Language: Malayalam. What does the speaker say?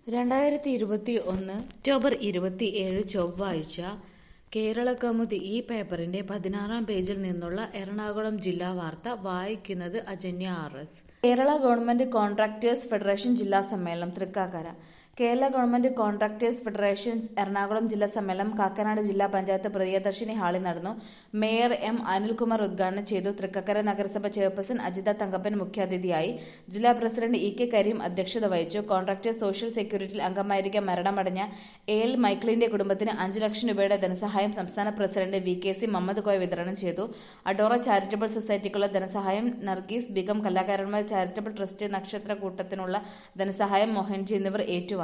രണ്ടായിരത്തി ഇരുപത്തി ഒന്ന് ഒക്ടോബർ ഇരുപത്തി ഏഴ് ചൊവ്വാഴ്ച കേരള കൗമുദി ഈ പേപ്പറിന്റെ പതിനാറാം പേജിൽ നിന്നുള്ള എറണാകുളം ജില്ലാ വാർത്ത വായിക്കുന്നത് Ajanya R S Kerala government contractors federation ജില്ലാ സമ്മേളനം Thrikkakara Kerala government contractors federation Ernakulam ജില്ലാ സമ്മേളനം കാക്കനാട് ജില്ലാ പഞ്ചായത്ത് പ്രിയദർശിനി ഹാളിൽ നടന്നു മേയർ എം അനിൽകുമാർ ഉദ്ഘാടനം ചെയ്തു തൃക്കക്കര നഗരസഭ ചെയർപേഴ്സൺ അജിത തങ്കപ്പൻ മുഖ്യാതിഥിയായി ജില്ലാ പ്രസിഡന്റ് ഇ കെ കരീം അധ്യക്ഷത വഹിച്ചു കോൺട്രാക്ടേഴ്സ് സോഷ്യൽ സെക്യൂരിറ്റിയിൽ അംഗമായിരിക്കെ മരണമടഞ്ഞ എ എൽ മൈക്കിളിന്റെ കുടുംബത്തിന് അഞ്ചു ലക്ഷം രൂപയുടെ ധനസഹായം സംസ്ഥാന president V K C Muhammad Koya വിതരണം ചെയ്തു അഡോറ ചാരിറ്റബിൾ സൊസൈറ്റിക്കുള്ള ധനസഹായം നർഗീസ് ബിഗം കലാകാരന്മാർ ചാരിറ്റബിൾ ട്രസ്റ്റ് നക്ഷത്ര കൂട്ടത്തിനുള്ള ധനസഹായം മോഹൻജി എന്നിവർ ഏറ്റുവാങ്ങി